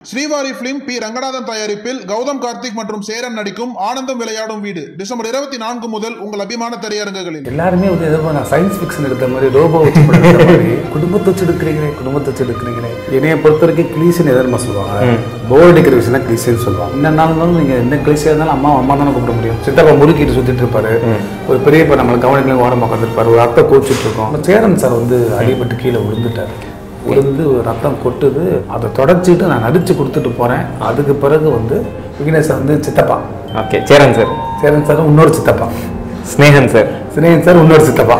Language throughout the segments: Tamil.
ஸ்ரீவாரி பிலிம் பி ரங்கநாதன் தயாரிப்பில் கௌதம் கார்த்திக் மற்றும் சேரன் நடிக்கும் ஆனந்தம் விளையாடும் வீடு டிசம்பர் இருபத்தி நான்கு முதல் உங்கள் அபிமான திரையரங்குகளில் எல்லாருமே வந்து எதோ நான் சயின்ஸ் ஃபிக்ஷன் எடுத்த மாதிரி ரோபோ வச்சு படம் எடுத்த மாதிரி குடும்பத்தை வச்சு எடுக்கிறீங்களே குடும்பத்தை வச்சு எடுக்கிறீங்களே என்னைய பொறுத்த வரைக்கும் கிளீசன் எதிர்மா சொல்லுவாங்க போர் அடிக்கிற விஷயம் தான் கிளீசன் சொல்லுவாங்க என்ன நாள் இருந்தாலும் நீங்கள் எந்த கிளீசியாக இருந்தாலும் அம்மா அம்மா தானே கூப்பிட முடியும் சித்தப்பா முறுக்கிட்டு சுற்றிட்டு இருப்பாரு ஒரு பெரியப்பா நம்மளை கவனிக்கலாம் ஓரமாக உட்காந்துருப்பாரு ஒரு அத்தை கோச்சிட்டு இருக்கோம் நம்ம சேரன் சார் வந்து அடிபட்டு கீழே விழுந்துட்டாரு விழுந்து ரத்தம் கொட்டுது அதை தொடச்சிட்டு நான் நடிச்சு கொடுத்துட்டு போகிறேன் அதுக்கு பிறகு வந்து விக்னேஷ் வந்து சித்தப்பா okay Cheran sir Cheran sir இன்னொரு சித்தப்பா ஸ்னேகன் சார் சினேகன் சார் இன்னொரு சித்தப்பா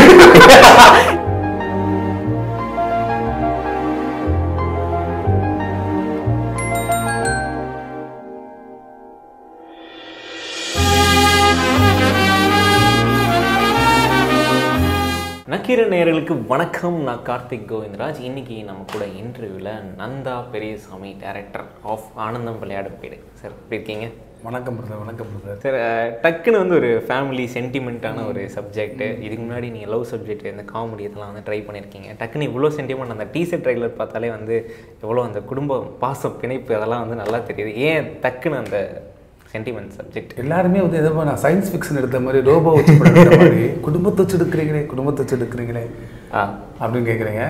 நக்கீர நேயர்களுக்கு வணக்கம் நான் கார்த்திக் கோவிந்தராஜ் இன்னைக்கு நம்ம கூட இன்டர்வியூவில் நந்தா பெரியசாமி டைரக்டர் ஆஃப் ஆனந்தம் விளையாடும் வீடு சார் எப்படி இருக்கீங்க வணக்கம் பிரதர் வணக்கம் பிரதர் சார் அஹ், டக்குன்னு வந்து ஒரு ஃபேமிலி சென்டிமெண்ட்டான ஒரு சப்ஜெக்ட் இதுக்கு முன்னாடி நீங்கள் லவ் சப்ஜெக்ட் இந்த காமெடி இதெல்லாம் வந்து ட்ரை பண்ணியிருக்கீங்க டக்குன்னு இவ்வளோ சென்டிமெண்ட் அந்த டீசர் ட்ரைலர் பார்த்தாலே வந்து எவ்வளோ அந்த குடும்பம் பாசம் பிணைப்பு அதெல்லாம் வந்து நல்லா தெரியுது ஏன் டக்குன்னு அந்த சென்டிமெண்ட் சப்ஜெக்ட் எல்லாருமே வந்து எதோ நான் சயின்ஸ் ஃபிக்ஷன் எடுத்த மாதிரி ரோபோ வச்சு படம் எடுத்த மாதிரி குடும்பத்தை வச்சு எடுக்கிறீங்களே குடும்பத்தை வச்சு எடுக்கிறீங்களே ஆ அப்படின்னு கேட்குறீங்க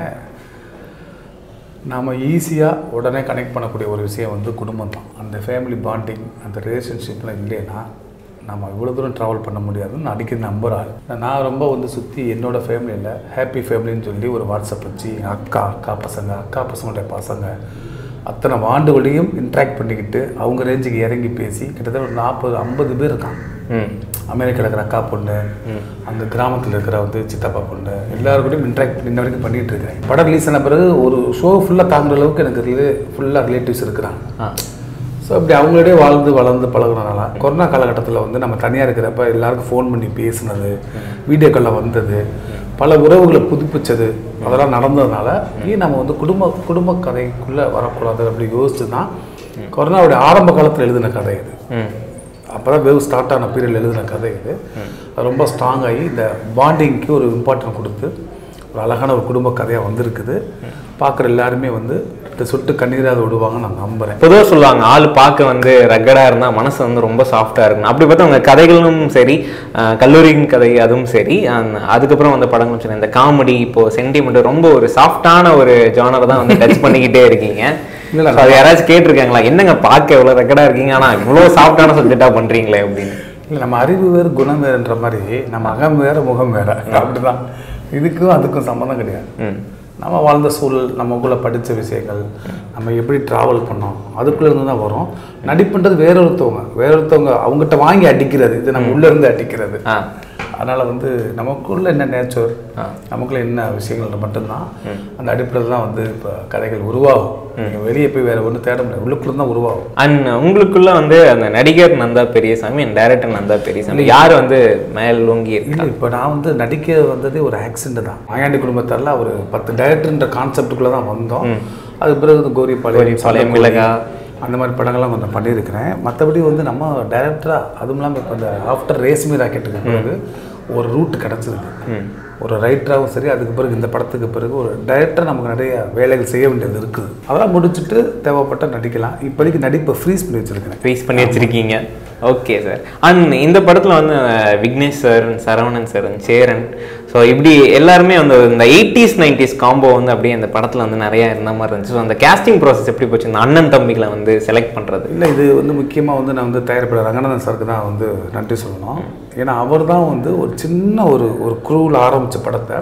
நாம் ஈஸியாக உடனே கனெக்ட் பண்ணக்கூடிய ஒரு விஷயம் வந்து குடும்பம் தான் அந்த ஃபேமிலி பாண்டிங் அந்த ரிலேஷன்ஷிப்லாம் இல்லைன்னா நம்ம இவ்வளோ தூரம் ட்ராவல் பண்ண முடியாதுன்னு நான் அடிக்கடி நம்புற ஆள் நான் ரொம்ப வந்து சுற்றி என்னோட ஃபேமிலியில் ஹாப்பி ஃபேமிலின்னு சொல்லி ஒரு வாட்ஸ்அப் வச்சு எங்கள் அக்கா அக்கா பசங்க அக்கா பசங்களுடைய பசங்க அத்தனை ஆண்டுகளையும் இன்ட்ராக்ட் பண்ணிக்கிட்டு அவங்க ரேஞ்சுக்கு இறங்கி பேசி கிட்டத்தட்ட ஒரு நாற்பது ஐம்பது பேர் இருக்காங்க ம் அமெரிக்காவில் இருக்கிற அக்கா பொண்ணு அந்த கிராமத்தில் இருக்கிற வந்து சித்தப்பா பொண்ணு எல்லாருக்கூடயும் இன்ட்ராக்ட் இன்ன வரைக்கும் பண்ணிட்டு இருக்கேன் படம் ரிலீஸ் ஆன பிறகு ஒரு ஷோ ஃபுல்லாக தாங்குற அளவுக்கு எனக்கு ரிலே ஃபுல்லாக ரிலேட்டிவ்ஸ் இருக்கிறாங்க ஆ ஸோ அப்படி அவங்களோடய வாழ்ந்து வளர்ந்து பழகுறதுனால கொரோனா காலகட்டத்தில் வந்து நம்ம தனியாக இருக்கிறப்ப எல்லாருக்கும் ஃபோன் பண்ணி பேசுனது வீடியோ காலில் வந்தது பல உறவுகளை புதுப்பிச்சது அதெல்லாம் நடந்ததுனால ஏன் நம்ம வந்து குடும்ப குடும்ப கதைக்குள்ளே வரக்கூடாது அப்படி யோசிச்சு தான் கொரோனாவுடைய ஆரம்ப காலத்தில் எழுதின கதை இது ம் அப்போ தான் வேவ் ஸ்டார்ட் ஆன பீரியடில் எழுதின கதை இது அது ரொம்ப ஸ்ட்ராங் ஆகி இந்த பாண்டிங்க்கு ஒரு இம்பார்ட்டன்ட் கொடுத்து ஒரு அழகான ஒரு குடும்ப கதையாக வந்திருக்குது பார்க்குற எல்லாருமே வந்து இந்த சொட்டு கண்ணீராக விடுவாங்கன்னு நான் நம்புகிறேன் பொதுவாக சொல்லுவாங்க ஆள் பார்க்க வந்து ரக்கடாக இருந்தால் மனசு வந்து ரொம்ப சாஃப்டாக இருக்கணும் அப்படி பார்த்தா உங்கள் கதைகளும் சரி அஹ், கல்லூரியின் கதை அதுவும் சரி அஹ், அதுக்கப்புறம் வந்த படங்களும் சரி இந்த காமெடி இப்போ சென்டிமெண்ட் ரொம்ப ஒரு சாஃப்டான ஒரு ஜானர் தான் வந்து டச் பண்ணிக்கிட்டே இருக்கீங்க இல்ல, So, அது யாராச்சும் கேட்டிருக்காங்களா என்னங்க பார்க்க இவ்வளோ ரெக்கடாக இருக்கீங்க ஆனால் இவ்வளோ சாஃப்டான சப்ஜெக்டாக பண்ணுறீங்களே அப்படின்னு இல்லை நம்ம அறிவு வேறு குணம் வேறுன்ற மாதிரி நம்ம அகம் வேறு முகம் வேறு அப்படிதான் இதுக்கும் அதுக்கும் சம்மந்தம் கிடையாது ம் நம்ம வாழ்ந்த சூழல் நமக்குள்ளே படித்த விஷயங்கள் நம்ம எப்படி ட்ராவல் பண்ணோம் அதுக்குள்ளே இருந்து தான் வரும் நடிப்புன்றது வேற ஒருத்தவங்க வேற ஒருத்தவங்க அவங்ககிட்ட வாங்கி அடிக்கிறது இது நம்ம உள்ளே இருந்து அடிக்கிறது ஆ அதனால் வந்து நமக்குள்ள என்ன நேச்சர் நமக்குள்ள என்ன விஷயங்கள் மட்டும்தான் அந்த அடிப்படையில் தான் வந்து இப்போ கதைகள் உருவாகும் நீங்கள் வெளியே போய் வேற ஒன்றும் தேட முடியாது உள்ளுக்குள்ள தான் உருவாகும் அண்ட் உங்களுக்குள்ள வந்து அந்த நடிகர் நந்தா பெரியசாமி அண்ட் டைரக்டர் நந்தா பெரியசாமி யார் வந்து மேல் ஓங்கி இருக்கு இல்லை இப்போ நான் வந்து நடிக்க வந்ததே ஒரு ஆக்சிடென்ட் தான் மாயாண்டி குடும்பத்தாரில் ஒரு பத்து டைரக்டர்ன்ற கான்செப்டுக்குள்ளே தான் வந்தோம் அது பிறகு வந்து கோரி பாளையம் பாளையம், மிளகா. அந்த மாதிரி படங்கள்லாம் கொஞ்சம் பண்ணியிருக்கிறேன் மற்றபடி வந்து நம்ம டைரக்டராக அதுவும் இல்லாமல் இப்போ இந்த ஆஃப்டர் ரேஸ்மி ராக்கெட்டுக்கு பிறகு ஒரு ரூட் கிடச்சிருக்கு ஒரு ரைட்டராகவும் சரி அதுக்கு பிறகு இந்த படத்துக்கு பிறகு ஒரு டைரக்டர் நமக்கு நிறைய வேலைகள் செய்ய வேண்டியது இருக்குது அதெல்லாம் முடிச்சுட்டு தேவைப்பட்ட நடிக்கலாம் இப்போதைக்கு நடிப்பை ஃப்ரீஸ் பண்ணி வச்சுருக்கிறேன் ஃபேஸ் பண்ணி வச்சிருக்கீங்க ஓகே சார் அண்ட் இந்த படத்தில் வந்து அஹ், Vignesh sir Saravanan sir Cheran so இப்படி எல்லாருமே வந்து இந்த எயிட்டிஸ் நைன்டிஸ் காம்போ வந்து அப்படியே இந்த படத்தில் வந்து நிறைய இருந்த மாதிரி இருந்துச்சு ஸோ அந்த கேஸ்டிங் ப்ராசஸ் எப்படி போச்சு இந்த அண்ணன் தம்பிகளை வந்து செலக்ட் பண்ணுறது இல்லை இது வந்து முக்கியமாக வந்து நான் வந்து தயாரிப்பாளர் ரங்கநாதன் சாருக்கு தான் வந்து நன்றி சொல்லணும் ஏன்னா அவர் தான் வந்து ஒரு சின்ன ஒரு ஒரு குரூவில் ஆரம்பித்த படத்தை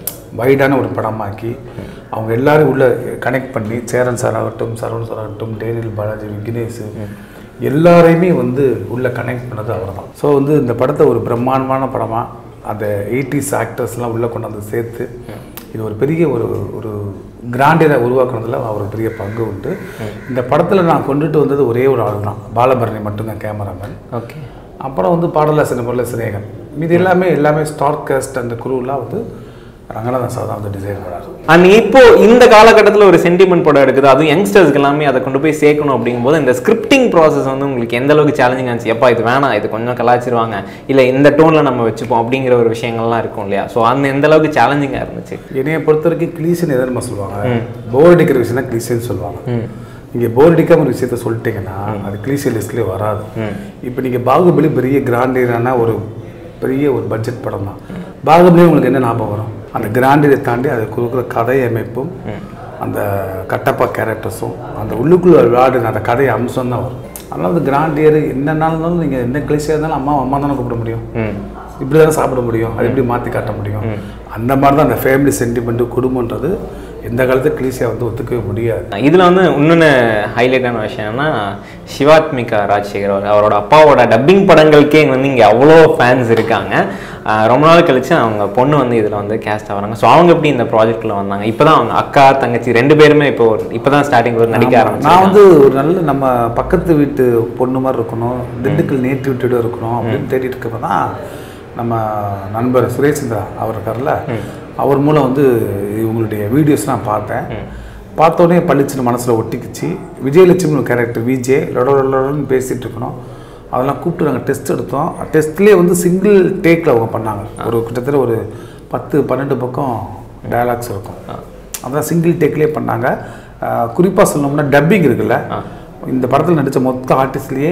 வைடான ஒரு படமாக்கி அவங்க எல்லாரும் உள்ள கனெக்ட் பண்ணி சேரன் சார் ஆகட்டும் சரவணன் சார் ஆகட்டும் டேனியல் பாலாஜி விக்னேஷ் எல்லாரையுமே வந்து உள்ள கனெக்ட் பண்ணது அவர் தான் ஸோ வந்து இந்த படத்தை ஒரு பிரம்மாண்டமான படமாக அந்த எயிட்டிஸ் ஆக்டர்ஸ்லாம் உள்ளே கொண்டு வந்து சேர்த்து இது ஒரு பெரிய ஒரு ஒரு கிராண்டியரை உருவாக்குனதுல அவர் பெரிய பங்கு உண்டு இந்த படத்தில் நான் கொண்டுட்டு வந்தது ஒரே ஒரு ஆள் தான் பாலபரணி மட்டும்தான் கேமராமேன் ஓகே அப்புறம் வந்து பாடலாசிரியர் முரளி சினேகன் இது எல்லாமே எல்லாமே ஸ்டார் காஸ்ட் அந்த குரூலாம் வந்து ரங்கநாதன் சார் தான் வந்து டிசைன் பண்ணார் அண்ட் இப்போ இந்த காலகட்டத்தில் ஒரு சென்டிமெண்ட் படம் எடுக்குது அதுவும் யங்ஸ்டர்ஸ்க்கு எல்லாமே அதை கொண்டு போய் சேர்க்கணும் அப்படிங்கும்போது இந்த ஸ்கிரிப்டிங் ப்ராசஸ் வந்து உங்களுக்கு எந்த அளவுக்கு சேலஞ்சிங் ஆச்சு எப்பா இது வேணாம் இது கொஞ்சம் கலாச்சிருவாங்க இல்லை இந்த டோனில் நம்ம வச்சுப்போம் அப்படிங்கிற ஒரு விஷயங்கள்லாம் இருக்கும் இல்லையா ஸோ அந்த எந்த அளவுக்கு சேலஞ்சிங்காக இருந்துச்சு என்னைய பொறுத்த வரைக்கும் கிளீசன் எதுன்னு சொல்லுவாங்க போர் அடிக்கிற விஷயம் தான் கிளீசன் சொல்லுவாங்க நீங்கள் போர் அடிக்காம ஒரு விஷயத்த சொல்லிட்டீங்கன்னா அது கிளீசிய லிஸ்ட்லேயே வராது இப்போ நீங்கள் பாகுபலி பெரிய கிராண்டியரான ஒரு பெரிய ஒரு பட்ஜெட் படம் தான் பாகுபலி உங்களுக்கு என்ன ஞாபகம் வரும் அந்த கிராண்டியரை தாண்டி அது கொடுக்குற கதை அமைப்பும் அந்த கட்டப்பா கேரக்டர்ஸும் அந்த உள்ளுக்குள்ள விளையாடுன அந்த கதை அம்சம் தான் வரும் அதனால அந்த கிராண்டியர் என்னன்னாலும் இருந்தாலும் நீங்கள் என்ன கிளீசியாக இருந்தாலும் அம்மா அம்மா தானே கூப்பிட முடியும் ம் இப்படி தானே சாப்பிட முடியும் அது எப்படி மாற்றி காட்ட முடியும் அந்த மாதிரி தான் அந்த ஃபேமிலி சென்டிமெண்ட்டு குடும்பன்றது எந்த காலத்துக்கு கிளீசியாக வந்து ஒத்துக்கவே முடியாது இதில் வந்து இன்னொன்று ஹைலைட்டான விஷயம் என்னன்னா சிவாத்மிகா ராஜசேகர் அவர் அவரோட அப்பாவோட டப்பிங் படங்களுக்கே வந்து இங்கே அவ்வளோ ஃபேன்ஸ் இருக்காங்க ஆஹ் ரொம்ப நாள் கழிச்சு அவங்க பொண்ணு வந்து இதில் வந்து கேஸ்ட் ஆகிறாங்க ஸோ அவங்க எப்படி இந்த ப்ராஜெக்ட்டில் வந்தாங்க இப்போ தான் அவங்க அக்கா தங்கச்சி ரெண்டு பேருமே இப்போ இப்போ தான் ஸ்டார்டிங் ஒரு நடிக்க நான் ஆரம்பிச்சாங்க வந்து ஒரு நல்ல நம்ம பக்கத்து வீட்டு பொண்ணு மாதிரி இருக்கணும் திண்டுக்கல் நேற்று விட்டுட்டு இருக்கணும் அப்படின்னு தேடிட்டு இருக்கப்ப தான் நம்ம நண்பர் சுரேஷ்ந்திரா அவர் இருக்கார்ல அவர் மூலம் வந்து இவங்களுடைய வீடியோஸ் நான் பார்த்தேன் பார்த்தோன்னே பளிச்சுன்னு மனசில் ஒட்டிக்கிச்சு விஜயலட்சுமி ஒரு கேரக்டர் விஜே லொடன்னு பேசிகிட்டு இருக்கணும் அதெல்லாம் கூப்பிட்டு நாங்கள் டெஸ்ட் எடுத்தோம் டெஸ்ட்லேயே வந்து சிங்கிள் டேக்கில் அவங்க பண்ணாங்க ஒரு கிட்டத்தட்ட ஒரு பத்து பன்னெண்டு பக்கம் டயலாக்ஸ் இருக்கும் அதான் சிங்கிள் டேக்லேயே பண்ணாங்க குறிப்பாக சொல்லணும்னா டப்பிங் இருக்குல்ல இந்த படத்தில் நடித்த மொத்த ஆர்டிஸ்ட்லேயே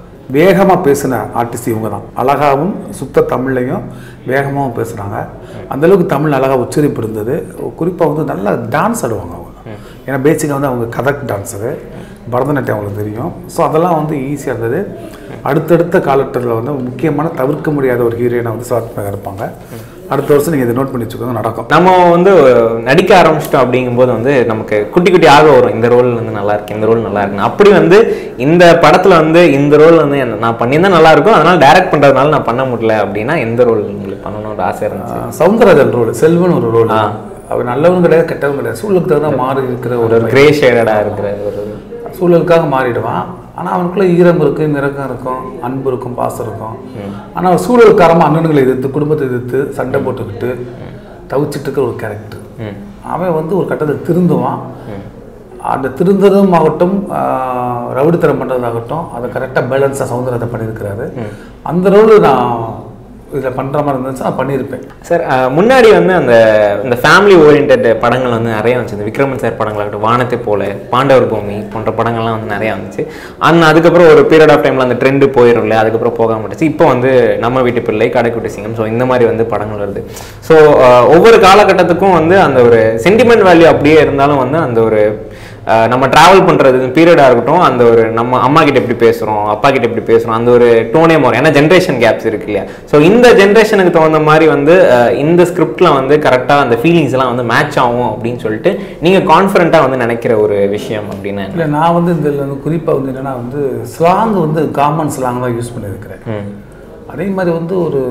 வேகமாக பேசின ஆர்டிஸ்ட் இவங்க தான் அழகாவும் சுத்த தமிழ்லையும் வேகமாகவும் பேசுகிறாங்க அந்தளவுக்கு தமிழ் அழகாக உச்சரிப்பு இருந்தது குறிப்பாக வந்து நல்லா டான்ஸ் ஆடுவாங்க அவங்க ஏன்னா பேசிக்காக வந்து அவங்க கதக் டான்ஸரு பரதநாட்டியம் அவங்களுக்கு தெரியும் ஸோ அதெல்லாம் வந்து ஈஸியாக இருந்தது அடுத்தடுத்த காலகட்டத்தில் வந்து முக்கியமான தவிர்க்க முடியாத ஒரு ஹீரோயினை வந்து சுவாத்மாக இருப்பாங்க அடுத்த வருஷம் நீங்கள் இதை நோட் பண்ணி வச்சுக்கோங்க நடக்கும் நம்ம வந்து நடிக்க ஆரம்பிச்சிட்டோம் அப்படிங்கும்போது வந்து நமக்கு குட்டி குட்டி ஆக வரும் இந்த ரோல் வந்து நல்லா இருக்கு இந்த ரோல் நல்லா இருக்கு அப்படி வந்து இந்த படத்துல வந்து இந்த ரோல் வந்து என்ன- நான் பண்ணியிருந்தா நல்லா இருக்கும் அதனால டைரக்ட் பண்றதுனால நான் பண்ண முடியல அப்படின்னா எந்த ரோல் உங்களுக்கு பண்ணணும்னு ஆசை இருந்துச்சு ஆஹ் சவுந்தரராஜன் ரோல் செல்வன் ஒரு ரோல் அவர் நல்லவன் கிடையாது கெட்டவன் கிடையாது சூழலுக்கு தகுந்த மாறி இருக்கிற ஒரு ஒரு கிரே ஷேடடா இருக்கிற ஒரு சூழலுக்காக மாறிடுவான் ஆனால் அவனுக்குள்ள ஈரம் இருக்கும் மிரக்கம் இருக்கும் அன்பு இருக்கும் பாசம் இருக்கும் ஆனால் அவன் சூழலுக்காரமாக அண்ணனுங்களை எதிர்த்து குடும்பத்தை எதிர்த்து சண்டை போட்டுக்கிட்டு தவிச்சிட்டு இருக்கிற ஒரு கேரக்டர் ம். அவன் வந்து ஒரு கட்டத்தில் திருந்துவான் அந்த திருந்ததும் ஆகட்டும் ஆஹ், ரவுடித்தனம் பண்ணுறதாகட்டும் அதை கரெக்டாக பேலன்ஸாக சவுந்தரத்தை பண்ணியிருக்கிறாரு அந்த ரோல் நான் இதில் பண்ணுற மாதிரி இருந்துச்சு நான் பண்ணியிருப்பேன் சார் அஹ், முன்னாடி வந்து அந்த இந்த ஃபேமிலி ஓரியன்ட் படங்கள் வந்து நிறைய வந்துச்சு இந்த விக்ரமன் சார் படங்களாகட்டும் வானத்தை போல பாண்டவர் பூமி போன்ற படங்கள்லாம் வந்து நிறைய வந்துச்சு அந்த அதுக்கப்புறம் ஒரு பீரியட் ஆஃப் டைமில் அந்த ட்ரெண்டு போயிடும் இல்லையா அதுக்கப்புறம் போகாம விட்டுச்சு இப்போ வந்து நம்ம வீட்டு பிள்ளை கடைக்குட்டி சிங்கம் ஸோ இந்த மாதிரி வந்து படங்கள் வருது ஸோ ஒவ்வொரு காலகட்டத்துக்கும் வந்து அந்த ஒரு சென்டிமெண்ட் வேல்யூ அப்படியே இருந்தாலும் வந்து அந்த ஒரு அஹ், நம்ம டிராவல் பண்ணுறது பீரியடாக இருக்கட்டும் அந்த ஒரு நம்ம அம்மா கிட்ட எப்படி பேசுகிறோம் அப்பா கிட்ட எப்படி பேசுகிறோம் அந்த ஒரு டோனே மாறும் ஏன்னா ஜென்ரேஷன் கேப்ஸ் இருக்கு இல்லையா ஸோ இந்த ஜென்ரேஷனுக்கு தகுந்த மாதிரி வந்து அஹ், இந்த ஸ்கிரிப்டில் வந்து கரெக்டாக அந்த ஃபீலிங்ஸ் எல்லாம் வந்து மேட்ச் ஆகும் அப்படின்னு சொல்லிட்டு நீங்கள் கான்ஃபிடண்ட்டாக வந்து நினைக்கிற ஒரு விஷயம் அப்படின்னு இல்லை நான் வந்து இதில் வந்து குறிப்பாக வந்து என்னென்னா வந்து ஸ்லாங் வந்து காமன் ஸ்லாங் தான் யூஸ் பண்ணியிருக்கிறேன் ம் அதே மாதிரி வந்து ஒரு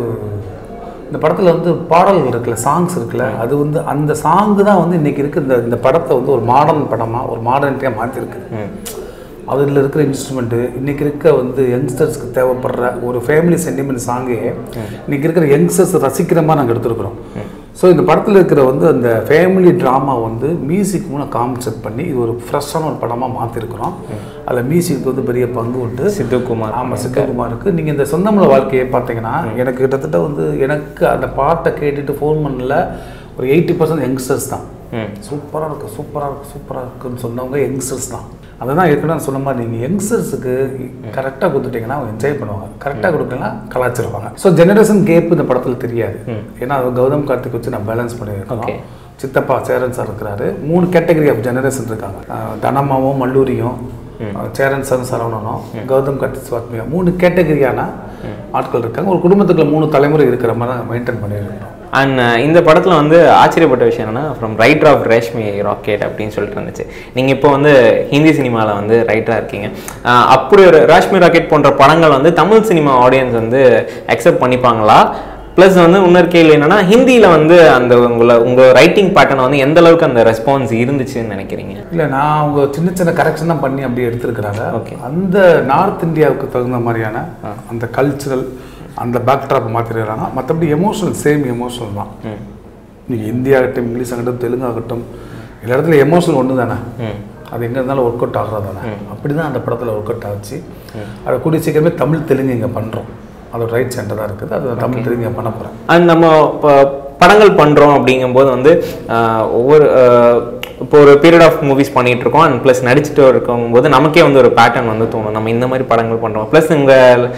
இந்த படத்தில் வந்து பாடல்கள் இருக்குல்ல சாங்ஸ் இருக்குல்ல அது வந்து அந்த சாங்கு தான் வந்து இன்னைக்கு இருக்க இந்த இந்த படத்தை வந்து ஒரு மாடர்ன் படமாக ஒரு மாடர்னிட்டியாக மாற்றிருக்கு ம் அதில் இருக்கிற இன்ஸ்ட்ருமெண்ட்டு இன்னைக்கு இருக்க வந்து யங்ஸ்டர்ஸ்க்கு தேவைப்படுற ஒரு ஃபேமிலி சென்டிமெண்ட் சாங்கே இன்னைக்கு இருக்கிற யங்ஸ்டர்ஸ் ரசிக்கிற மாதிரி நாங்கள் எடுத்துருக்குறோம் ஸோ இந்த படத்தில் இருக்கிற வந்து அந்த ஃபேமிலி ட்ராமா வந்து மியூசிக் மூலம் கான்செப்ட் பண்ணி இது ஒரு ஃப்ரெஷ்ஷான ஒரு படமாக மாற்றிருக்கிறோம் அதில் மியூசிக் வந்து பெரிய பங்கு உண்டு சித்துக்குமார் ஆமாம் சித்தகுமாருக்கு நீங்கள் இந்த சொந்தமுள்ள வாழ்க்கையை பார்த்தீங்கன்னா எனக்கு கிட்டத்தட்ட வந்து எனக்கு அந்த பாட்டை கேட்டுட்டு ஃபோன் பண்ணல ஒரு எயிட்டி பர்சன்ட் யங்ஸ்டர்ஸ் தான் ம் சூப்பராக இருக்கு சூப்பராக இருக்கு சூப்பராக இருக்குன்னு சொன்னவங்க யங்ஸ்டர்ஸ் தான் அதை தான் ஏற்கனவே நான் சொன்ன மாதிரி நீங்கள் யங்ஸ்டர்ஸுக்கு கரெக்டாக கொடுத்துட்டீங்கன்னா அவங்க என்ஜாய் பண்ணுவாங்க கரெக்டாக கொடுக்கலாம் கலாச்சிருவாங்க ஸோ ஜெனரேஷன் கேப் இந்த படத்தில் தெரியாது ஏன்னா அது கௌதம் கார்த்திக் வச்சு நான் பேலன்ஸ் பண்ணியிருக்கோம் Okay. சித்தப்பா சேரன் சார் இருக்கிறாரு மூணு கேட்டகரி ஆஃப் ஜெனரேஷன் இருக்காங்க அஹ் தனமாவும் மல்லூரியும் அஹ் சேரன் சார் சரவணனும் கௌதம் கார்த்திக் சுவாத்மியா மூணு கேட்டகரியான ஆட்கள் இருக்காங்க ஒரு குடும்பத்துக்குள்ள மூணு தலைமுறை இருக்கிற மாதிரி தான் மெயின்டைன் பண்ணியிருக்கோம் அண்ட் இந்த படத்தில் வந்து ஆச்சரியப்பட்ட விஷயம் என்னன்னா from writer of Reshmi rocket அப்படின்னு சொல்லிட்டு இருந்துச்சு நீங்கள் இப்போ வந்து ஹிந்தி சினிமாவில் வந்து ரைட்டராக இருக்கீங்க அஹ் அப்படி ஒரு ரேஷ்மி ராக்கெட் போன்ற படங்கள் வந்து தமிழ் சினிமா ஆடியன்ஸ் வந்து அக்செப்ட் பண்ணிப்பாங்களா ப்ளஸ் வந்து இன்னொரு கேள்வி என்னன்னா ஹிந்தியில் வந்து அந்த உங்களை உங்கள் ரைட்டிங் பேட்டர்ன் வந்து எந்த அளவுக்கு அந்த ரெஸ்பான்ஸ் இருந்துச்சுன்னு நினைக்கிறீங்க இல்லை நான் அவங்க சின்ன சின்ன கரெக்ஷன் தான் பண்ணி அப்படியே எடுத்திருக்கிறாங்க Okay. அந்த நார்த் இந்தியாவுக்கு தகுந்த மாதிரியான அந்த கல்ச்சுரல் அந்த பேக்ட்ராப் மாற்றிருக்கிறாங்க மற்றபடி எமோஷனல் சேம் எமோஷனல் தான் ம் நீங்கள் இந்தியா ஆகட்டும் இங்கிலீஷ் ஆகட்டும் தெலுங்கு ஆகட்டும் எல்லா இடத்துல எமோஷனல் ஒன்று தானே ம் அது எங்கே இருந்தாலும் ஒர்க் அவுட் ஆகிறது தானே அப்படி தான் அந்த படத்தில் ஒர்க் அவுட் ஆச்சு அதை கூடிய சீக்கிரமே தமிழ் தெலுங்கு இங்கே பண்ணுறோம் அதோட ரைட் சென்டர் தான் இருக்குது அது தமிழ் தெலுங்கு இங்கே பண்ண போகிறேன் அண்ட் நம்ம இப்போ படங்கள் பண்ணுறோம் அப்படிங்கும்போது வந்து ஆஹ், ஒவ்வொரு ஆஹ், இப்போ ஒரு பீரியட் ஆஃப் மூவிஸ் பண்ணிட்டு இருக்கோம் அண்ட் ப்ளஸ் நடிச்சுட்டு இருக்கும் போது நமக்கே வந்து ஒரு பேட்டர்ன் வந்து தோணும் நம்ம இந்த மாதிரி படங்கள் பண்ணுறோம் ப்ளஸ் இந்த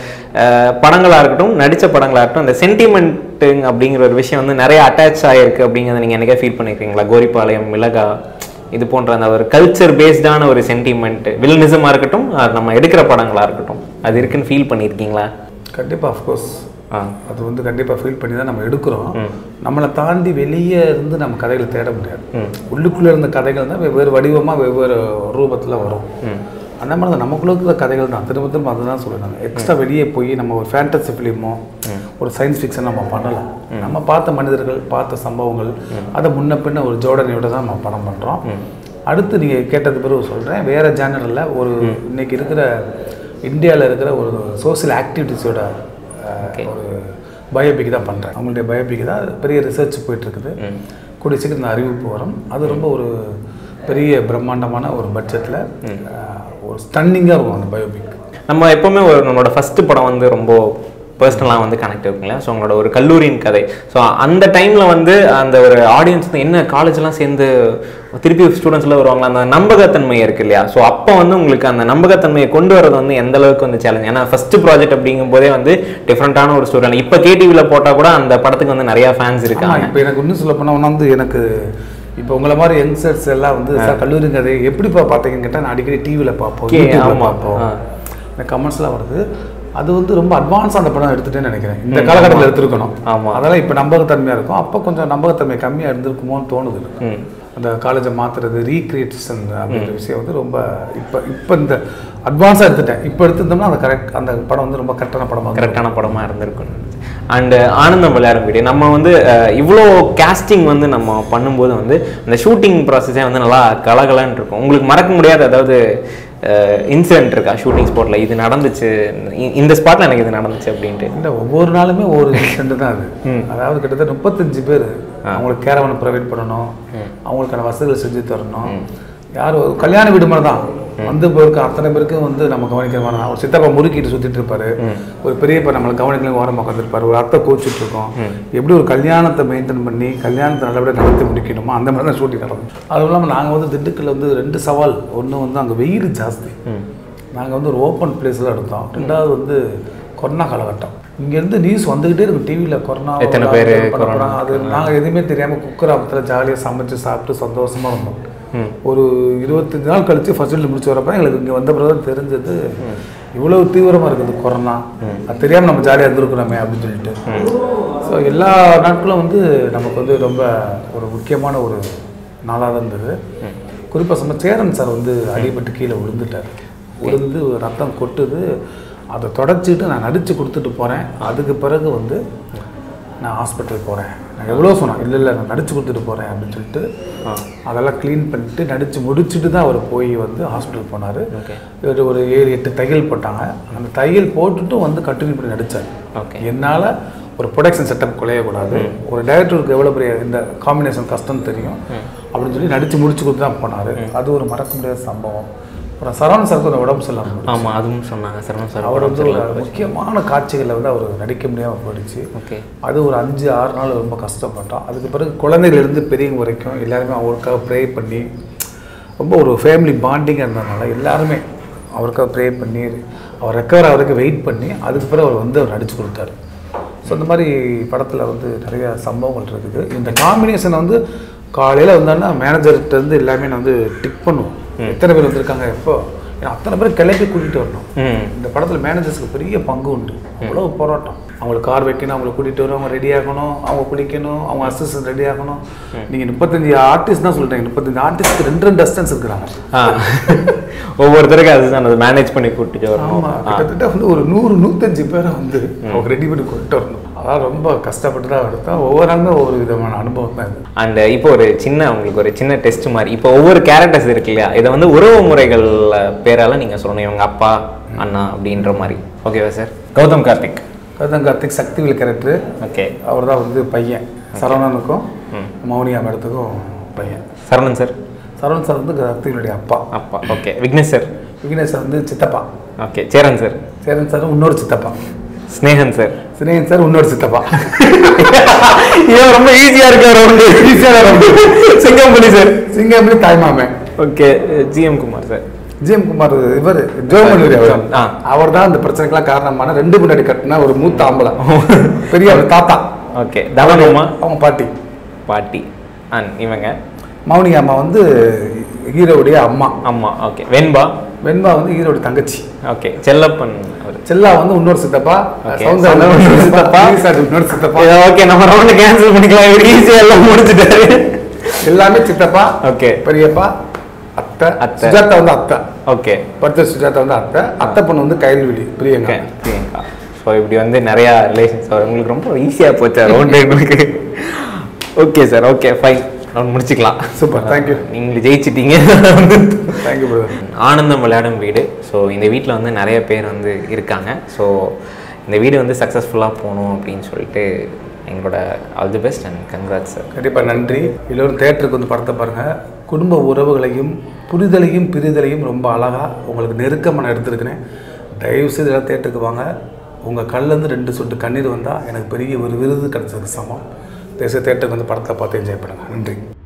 படங்களாக இருக்கட்டும் நடித்த படங்களாக இருக்கட்டும் அந்த சென்டிமெண்ட்டுங்க அப்படிங்கிற ஒரு விஷயம் வந்து நிறைய அட்டாச் ஆகிருக்கு அப்படிங்கிறத நீங்கள் என்னைக்கே ஃபீல் பண்ணியிருக்கீங்களா கோரிப்பாளையம் மிளகா இது போன்ற அந்த ஒரு கல்ச்சர் பேஸ்டான ஒரு சென்டிமெண்ட் வில்லனிசமாக இருக்கட்டும் அது நம்ம எடுக்கிற படங்களாக இருக்கட்டும் அது இருக்குன்னு ஃபீல் பண்ணியிருக்கீங்களா கண்டிப்பாக அஃப்கோர்ஸ் ஆ அது வந்து கண்டிப்பாக ஃபீல் பண்ணி தான் நம்ம எடுக்கிறோம் நம்மளை தாண்டி வெளியே இருந்து நம்ம கதைகளை தேட முடியாது உள்ளுக்குள்ளே இருந்த கதைகள் தான் வெவ்வேறு வடிவமாக வெவ்வேறு ரூபத்தில் வரும் அந்த மாதிரி தான் நமக்குள்ள இருக்கிற கதைகள் தான் திரும்ப திரும்ப அதுதான் சொல்லுறாங்க எக்ஸ்ட்ரா வெளியே போய் நம்ம ஒரு ஃபேண்டசி ஃபிலிமோ ஒரு சயின்ஸ் ஃபிக்ஷன் நம்ம பண்ணலாம் நம்ம பார்த்த மனிதர்கள் பார்த்த சம்பவங்கள் அதை முன்ன பின்ன ஒரு ஜோடனையோட தான் நம்ம படம் பண்ணுறோம் அடுத்து நீங்கள் கேட்டது பிறகு சொல்கிறேன் வேறு ஜேனரில் ஒரு இன்னைக்கு இருக்கிற இந்தியாவில் இருக்கிற ஒரு சோஷியல் ஆக்டிவிட்டீஸோட ஒரு பயோபிக் தான் பண்ணுறேன் அவங்களுடைய பயோபிக் தான் பெரிய ரிசர்ச் போயிட்டுருக்குது கூடிய சீக்கிரம் இந்த அறிவிப்பு வரும் அது ரொம்ப ஒரு பெரிய பிரம்மாண்டமான ஒரு பட்ஜெட்டில் ஒரு ஸ்டன்னிங்காக இருக்கும் அந்த பயோபிக் நம்ம எப்போவுமே ஒரு நம்மளோட ஃபஸ்ட்டு படம் வந்து ரொம்ப பர்சனலாக வந்து கனெக்ட் இருக்குங்களா ஸோ உங்களோட ஒரு கல்லூரியின் கதை ஸோ அந்த டைமில் வந்து அந்த ஒரு ஆடியன்ஸ் வந்து என்ன காலேஜ்லாம் சேர்ந்து திருப்பி ஸ்டூடெண்ட்ஸ்லாம் வருவாங்களா அந்த நம்பகத்தன்மை இருக்கு இல்லையா ஸோ அப்போ வந்து உங்களுக்கு அந்த நம்பகத்தன்மையை கொண்டு வரது வந்து எந்த அளவுக்கு வந்து சேலஞ்ச் ஏன்னா ஃபர்ஸ்ட் ப்ராஜெக்ட் அப்படிங்கும் போதே வந்து டிஃப்ரெண்ட்டான ஒரு ஸ்டோரி இப்போ கேடிவியில் போட்டால் கூட அந்த படத்துக்கு வந்து நிறையா ஃபேன்ஸ் இருக்காங்க இப்போ எனக்கு இன்னும் சொல்ல போனால் வந்து எனக்கு இப்போ உங்களை மாதிரி யங்ஸ்டர்ஸ் எல்லாம் வந்து சார் கல்லூரி கதை எப்படிப்பா பார்த்தீங்கன்னு கேட்டால் நான் அடிக்கடி டிவியில் பார்ப்போம் Okay, யூடியூப்ல ஆமா. பார்ப்போம் ஆ. இந்த கமெண்ட்ஸ்லாம் வருது அது வந்து ரொம்ப அட்வான்ஸ் அந்த படம் எடுத்துட்டேன்னு நினைக்கிறேன் இந்த காலகட்டத்தில் எடுத்திருக்கணும் ஆமா. அதெல்லாம் இப்போ நம்பகத்தன்மையாக இருக்கும் அப்போ கொஞ்சம் நம்பகத்தன்மை கம்மியாக இருந்திருக்குமோன்னு தோணுது ம் அந்த காலேஜை மாற்றுறது ரீக்ரியேஷன் அப்படின்ற விஷயம் வந்து ரொம்ப இப்போ இப்போ இந்த அட்வான்ஸாக எடுத்துட்டேன் இப்போ எடுத்திருந்தோம்னா அந்த கரெக்ட் அந்த படம் வந்து ரொம்ப கரெக்டான படமாக கரெக்டான படமாக இருந்திருக்கும் அண்ட் ஆனந்தம் விளையாடும் வீடியோ நம்ம வந்து அஹ், இவ்வளோ casting வந்து நம்ம பண்ணும்போது வந்து அந்த ஷூட்டிங் ப்ராசஸே வந்து நல்லா கலகலன்னு இருக்கும் உங்களுக்கு மறக்க முடியாத அதாவது இன்சிடென்ட் இருக்கா ஷூட்டிங் ஸ்பாட்டில் இது நடந்துச்சு இ- இந்த ஸ்பாட்டில் எனக்கு இது நடந்துச்சு அப்படின்ட்டு இல்லை ஒவ்வொரு நாளுமே ஒவ்வொரு இன்சிடென்ட் தான் அது அதாவது கிட்டத்தட்ட முப்பத்தஞ்சு பேர் அவங்களுக்கு கேரவனை ப்ரொவைட் பண்ணணும் அவங்களுக்கான வசதிகள் செஞ்சு தரணும் யார் ஒரு கல்யாண வீடு மாதிரி தான் வந்து போயிருக்க அத்தனை பேருக்கும் வந்து நம்ம கவனிக்கிற மாதிரி தான். ஒரு சித்தப்பா முறுக்கிட்டு சுற்றிட்டு இருப்பாரு ஒரு பெரியப்பா நம்மளை கவனிக்கலாம் ஓரமாக உட்காந்துருப்பாரு ஒரு அத்தை கோச்சிட்டு இருக்கோம் எப்படி ஒரு கல்யாணத்தை மெயின்டைன் பண்ணி கல்யாணத்தை நல்லபடியாக நடத்தி முடிக்கணுமோ அந்த மாதிரி தான் ஷூட்டிங் நடக்கும் அதுவும் இல்லாமல் நாங்கள் வந்து திண்டுக்கல்ல வந்து ரெண்டு சவால் ஒன்று வந்து அங்கே வெயில் ஜாஸ்தி நாங்கள் வந்து ஒரு ஓப்பன் பிளேஸில் எடுத்தோம் ரெண்டாவது வந்து கொரோனா காலகட்டம் இங்கேருந்து நியூஸ் வந்துக்கிட்டே இருக்கும் டிவியில் கொரோனா எத்தனை ஒரு பேரு பண்ண போறாங்க. அது நாங்கள் எதுவுமே தெரியாமல் குக்கராபத்தில் ஜாலியாக சமைச்சு சாப்பிட்டு சந்தோஷமாக இருந்தோம் ஒரு இருபத்தஞ்சு நாள் கழிச்சு ஃபர்ஸ்ட் இயர் முடிச்சு வரப்ப எங்களுக்கு இங்கே வந்த பிறகு தான் தெரிஞ்சது இவ்வளவு தீவிரமாக இருக்குது கொரோனா அது தெரியாமல் நம்ம ஜாலியாக இருந்திருக்கிறோமே அப்படின்னு சொல்லிட்டு ஸோ எல்லா நாட்களும் வந்து நமக்கு வந்து ரொம்ப ஒரு முக்கியமான ஒரு நாளாக தான் இருந்தது குறிப்பாக சொன்ன சேரன் சார் வந்து அடிபட்டு கீழே விழுந்துட்டார் விழுந்து ரத்தம் கொட்டுது அதை தொடச்சிட்டு நான் நடித்து கொடுத்துட்டு போகிறேன் அதுக்கு பிறகு வந்து நான் ஹாஸ்பிட்டல் போகிறேன் நான் எவ்வளோ சொன்னேன் இல்லை இல்லை நான் நடித்து கொடுத்துட்டு போகிறேன் அப்படின்னு சொல்லிட்டு அதெல்லாம் க்ளீன் பண்ணிட்டு நடித்து முடிச்சுட்டு தான் அவர் போய் வந்து ஹாஸ்பிட்டல் போனார் இவர் ஒரு ஏழு எட்டு தையல் போட்டாங்க அந்த தையல் போட்டுட்டும் வந்து கண்டினியூ பண்ணி நடித்தார் ஓகே என்னால் ஒரு ப்ரொடக்ஷன் செட்டப் குலையக்கூடாது ஒரு டைரக்டருக்கு எவ்வளோ பெரிய இந்த காம்பினேஷன் கஷ்டம்னு தெரியும் அப்படின்னு சொல்லி நடித்து முடிச்சு கொடுத்து தான் போனார் அது ஒரு மறக்க முடியாத சம்பவம் அப்புறம் சரவண சாருக்கு அந்த உடம்பு சரியில்லாமல் ஆமாம் அதுவும் சொன்னாங்க சரவணன் சார் அவர் வந்து ஒரு முக்கியமான காட்சிகளில் வந்து அவர் நடிக்க முடியாமல் போயிடுச்சு ஓகே அது ஒரு அஞ்சு ஆறு நாள் ரொம்ப கஷ்டப்பட்டோம் அதுக்கு பிறகு குழந்தையிலேருந்து பெரியவங்க வரைக்கும் எல்லாருமே அவருக்காக ப்ரே பண்ணி ரொம்ப ஒரு ஃபேமிலி பாண்டிங்காக இருந்ததுனால எல்லாருமே அவருக்காக ப்ரே பண்ணி அவர் ரெக்கவர் ஆகிறதுக்கு வெயிட் பண்ணி அதுக்கு பிறகு அவர் வந்து அவர் நடிச்சு கொடுத்தாரு ஸோ இந்த மாதிரி படத்தில் வந்து நிறைய சம்பவங்கள் இருக்குது இந்த காம்பினேஷன் வந்து காலையில் வந்தோன்னா மேனேஜர்கிட்டருந்து எல்லாமே நான் வந்து டிக் பண்ணுவோம் எத்தனை பேர் வந்திருக்காங்க எப்போ ஏன்னா அத்தனை பேர் கிளப்பி கூட்டிகிட்டு வரணும் ம் இந்த படத்தில் மேனேஜர்ஸ்க்கு பெரிய பங்கு உண்டு அவ்வளோ போராட்டம் அவங்களுக்கு கார் வைக்கணும் அவங்களை கூட்டிகிட்டு வரும் அவங்க ரெடி ஆகணும் அவங்க குளிக்கணும் அவங்க அசிஸ்டன்ட் ரெடி ஆகணும் நீங்கள் முப்பத்தஞ்சு ஆர்டிஸ்ட் தான் சொல்கிறீங்க முப்பத்தஞ்சு ஆர்டிஸ்ட்க்கு ரெண்டு ரெண்டு அசிஸ்டன்ஸ் இருக்கிறாங்க ஆ ஒவ்வொருத்தருக்கும் அதுதான் அது மேனேஜ் பண்ணி கூட்டிட்டு வரணும் ஆமாம் கிட்டத்தட்ட வந்து ஒரு நூறு நூற்றஞ்சு பேரை வந்து அவங்க ரெடி பண்ணி கொண்டு வரணும் அதான் ரொம்ப கஷ்டப்பட்டு தான் எடுத்தோம் ஒவ்வொரு நாளுமே ஒவ்வொரு விதமான அனுபவம் தான் இது அண்ட் இப்போ ஒரு சின்ன உங்களுக்கு ஒரு சின்ன டெஸ்ட் மாதிரி இப்போ ஒவ்வொரு கேரக்டர்ஸ் இருக்கு இல்லையா இதை வந்து உறவு முறைகள் பேரால நீங்க சொல்லணும் இவங்க அப்பா அண்ணா அப்படின்ற மாதிரி ஓகேவா sir Gautham Karthik Gautham Karthik Sakthivel character okay அவர் தான் வந்து பையன் சரவணனுக்கும் மௌனியா மேடத்துக்கும் பையன் சரவணன் சார் சரவணன் சார் வந்து கார்த்திகளுடைய அப்பா அப்பா okay Vignesh sir Vignesh sir வந்து சித்தப்பா okay Cheran sir Cheran sir இன்னொரு சித்தப்பா ஸ்னேகன் சார் சினேகன் சார் இன்னொரு சித்தப்பா இவன் ரொம்ப ஈஸியா இருக்காரு ரவுண்டு ஈஸியாக ரவுண்டு சிங்கம்புலி சார் சிங்கம்புலி தாய்மாமன் okay GM Kumar sir GM Kumar இவர் ஜோமல்லூரி அவர் ஆ. அவர் தான் இந்த பிரச்சனைக்கெல்லாம் காரணமான ரெண்டு முன்னாடி கட்டின ஒரு மூத்த ஆம்பளை பெரிய அவர் தாத்தா ஓகே தவனம்மா அவங்க பாட்டி பாட்டி அண்ட் இவங்க மௌனி அம்மா வந்து ஹீரோவுடைய அம்மா அம்மா ஓகே வெண்பா வெண்பா வந்து ஹீரோட தங்கச்சி ஓகே செல்லப்பன் அவர் செல்லா வந்து இன்னொரு சித்தப்பா Okay. சௌந்தர்யா சௌந்தர்யா இன்னொரு இன்னொரு சித்தப்பா சித்தப்பா. ஈசா இன்னொரு சித்தப்பா ஓகே நம்ம ரவுண்ட் கேன்சல் பண்ணிக்கலாம் இவர் ஈஸியா எல்லாம் முடிச்சிட்டாரு எல்லாமே சித்தப்பா ஓகே பெரியப்பா அத்தை அத்தை. சுஜாதா வந்து அத்தை ஓகே படுத்த சுஜாதா வந்து அத்தை அத்தை பொண்ணு வந்து கைல்விழி பிரியங்கா ஓகே பிரியங்கா ஸோ இப்படி வந்து நிறையா ரிலேஷன்ஸ் வரும் உங்களுக்கு ரொம்ப ஈஸியாக போச்சு ரவுண்டு உங்களுக்கு okay sir okay fine round முடிச்சுக்கலாம் சூப்பர் தேங்க்யூ நீங்கள் ஜெயிச்சிட்டீங்க தேங்க்யூ பிரதர் ஆனந்தம் விளையாடும் வீடு ஸோ இந்த வீட்டில் வந்து நிறைய பேர் வந்து இருக்காங்க ஸோ இந்த வீடு வந்து சக்ஸஸ்ஃபுல்லாக போகணும் அப்படின்னு சொல்லிட்டு எங்களோட all the best and congrats sir கண்டிப்பாக நன்றி எல்லோரும் தேட்டருக்கு வந்து படத்தை பாருங்கள் குடும்ப உறவுகளையும் புரிதலையும் பிரிதலையும் ரொம்ப அழகாக உங்களுக்கு நெருக்கமாக நான் எடுத்திருக்கிறேன் தயவு செய்து எல்லாம் தேட்டருக்கு வாங்க உங்கள் கல்லேருந்து ரெண்டு சொட்டு கண்ணீர் வந்தால் எனக்கு பெரிய ஒரு விருது கிடைச்சதுக்கு சமம் தயவுசெய்து தேட்டருக்கு வந்து படத்தை பார்த்து என்ஜாய் பண்ணுங்கள் நன்றி